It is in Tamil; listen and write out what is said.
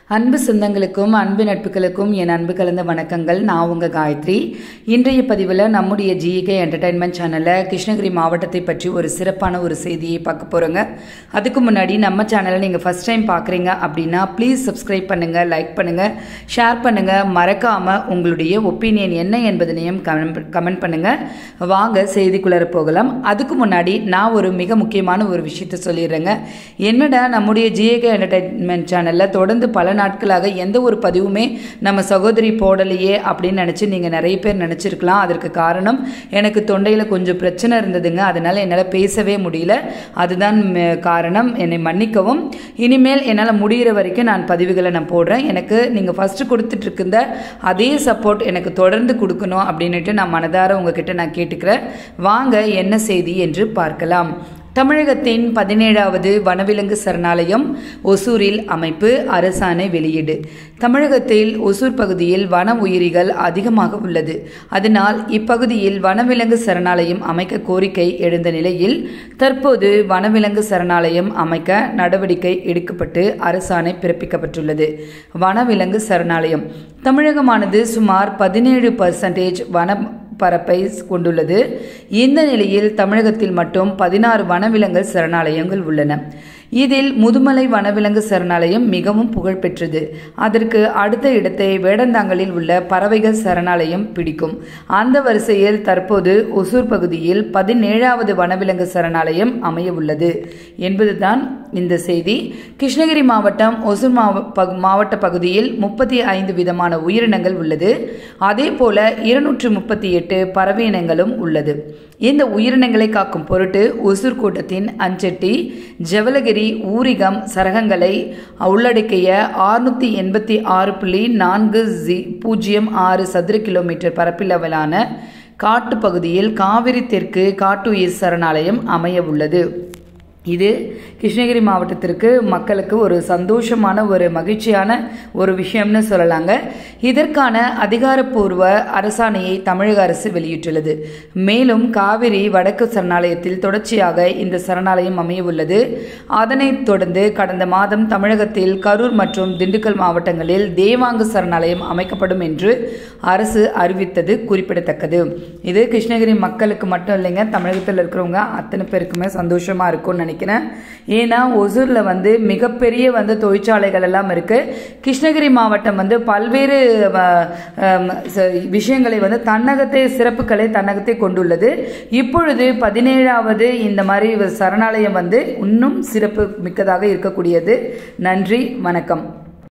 அன்பு சொந்தங்களுக்கும் அன்பு நட்புகளுக்கும் என் அன்பு கலந்த வணக்கங்கள் நான் உங்கள் காயத்ரி இன்றைய பதிவில் நம்முடைய ஜிகே என்டர்டைன்மெண்ட் சேனலில் கிருஷ்ணகிரி மாவட்டத்தை பற்றி ஒரு சிறப்பான ஒரு செய்தியை பார்க்க போகிறோங்க அதுக்கு முன்னாடி நம்ம சேனலை நீங்கள் ஃபஸ்ட் டைம் பார்க்குறீங்க அப்படின்னா ப்ளீஸ் சப்ஸ்கிரைப் பண்ணுங்கள் லைக் பண்ணுங்கள் ஷேர் பண்ணுங்கள் மறக்காமல் உங்களுடைய ஒப்பீனியன் என்ன என்பதனையும் கமெண்ட் பண்ணுங்கள் வாங்க செய்திக்குள்ளே போகலாம் அதுக்கு முன்னாடி நான் ஒரு மிக முக்கியமான ஒரு விஷயத்தை சொல்லிடுறேங்க என்னடா நம்முடைய ஜிஏகே என்டர்டைன்மெண்ட் சேனலில் தொடர்ந்து பல நாட்களாக எந்த ஒரு பதிவுமே நம்ம சகோதரி போடலையே அப்படின்னு நினச்சி நீங்கள் நிறைய பேர் நினச்சிருக்கலாம் அதற்கு காரணம் எனக்கு தொண்டையில் கொஞ்சம் பிரச்சனை இருந்ததுங்க அதனால் என்னால் பேசவே முடியல அதுதான் ம், காரணம் என்னை மன்னிக்கவும் இனிமேல் என்னால் முடிகிற வரைக்கும் நான் பதிவுகளை நான் போடுறேன் எனக்கு நீங்கள் ஃபஸ்ட்டு கொடுத்துட்டு இருக்கின்ற அதே சப்போர்ட் எனக்கு தொடர்ந்து கொடுக்கணும் அப்படின்னுட்டு நான் மனதார உங்ககிட்ட நான் கேட்டுக்கிறேன் வாங்க என்ன செய்தி என்று பார்க்கலாம் தமிழகத்தின் பதினேழாவது வனவிலங்கு சரணாலயம் ஒசூரில் அமைப்பு அரசாணை வெளியீடு தமிழகத்தில் ஒசூர் பகுதியில் வன உயிரிகள் அதிகமாக உள்ளது அதனால் இப்பகுதியில் வனவிலங்கு சரணாலயம் அமைக்க கோரிக்கை எழுந்த நிலையில் தற்போது வனவிலங்கு சரணாலயம் அமைக்க நடவடிக்கை எடுக்கப்பட்டு அரசாணை பிறப்பிக்கப்பட்டுள்ளது வனவிலங்கு சரணாலயம் தமிழகமானது சுமார் பதினேழு பர்சன்டேஜ் வன பரப்பை கொண்டுள்ளது இந்த நிலையில் தமிழகத்தில் மட்டும் பதினாறு வனவிலங்கு சரணாலயங்கள் உள்ளன இதில் முதுமலை வனவிலங்கு சரணாலயம் மிகவும் புகழ்பெற்றது அதற்கு அடுத்த இடத்தை வேடந்தாங்கலில் உள்ள பறவைகள் சரணாலயம் பிடிக்கும் அந்த வரிசையில் தற்போது ஒசூர் பகுதியில் பதினேழாவது வனவிலங்கு சரணாலயம் அமைய உள்ளது என்பதுதான் இந்த செய்தி கிருஷ்ணகிரி மாவட்டம் ஒசூர் மாவ- பகு- மாவட்ட பகுதியில் முப்பத்தி ஐந்து விதமான உயிரினங்கள் உள்ளது அதே போல இருநூற்று முப்பத்தி எட்டு பறவை இனங்களும் உள்ளது இந்த உயிரினங்களை காக்கும் பொருட்டு ஒசூர் கூட்டத்தின் அஞ்செட்டி ஜவலகிரி ஊரிகம் சரகங்களை உள்ளடக்கிய ஆறுநூற்றி எண்பத்தி ஆறு புள்ளி நான்கு ஜி பூஜ்ஜியம் ஆறு சதுர கிலோமீட்டர் பரப்பளவிலான காட்டுப்பகுதியில் காவிரி தெற்கு காட்டுயிர் சரணாலயம் அமைய உள்ளது இது கிருஷ்ணகிரி மாவட்டத்திற்கு மக்களுக்கு ஒரு சந்தோஷமான ஒரு மகிழ்ச்சியான ஒரு விஷயம்னு சொல்லலாங்க இதற்கான அதிகாரப்பூர்வ அரசாணையை தமிழக அரசு வெளியிட்டுள்ளது மேலும் காவிரி வடக்கு சரணாலயத்தில் தொடர்ச்சியாக இந்த சரணாலயம் அமைய உள்ளது அதனைத் தொடர்ந்து கடந்த மாதம் தமிழகத்தில் கரூர் மற்றும் திண்டுக்கல் மாவட்டங்களில் தேவாங்கு சரணாலயம் அமைக்கப்படும் என்று அரசு அறிவித்தது குறிப்பிடத்தக்கது இது கிருஷ்ணகிரி மக்களுக்கு மட்டும் இல்லைங்க தமிழகத்தில் இருக்கிறவங்க அத்தனை பேருக்குமே சந்தோஷமா இருக்கும்னு நினைக்கிறேன் ஏன்னா ஒசூர்ல வந்து மிகப்பெரிய வந்து தொழிற்சாலைகள் எல்லாம் இருக்கு கிருஷ்ணகிரி மாவட்டம் வந்து பல்வேறு அஹ், அஹ், ச- விஷயங்களை வந்து தன்னகத்தை சிறப்புகளை தன்னகத்தை கொண்டுள்ளது இப்பொழுது பதினேழாவது இந்த மாதிரி சரணாலயம் வந்து இன்னும் சிறப்பு மிக்கதாக இருக்கக்கூடியது நன்றி வணக்கம்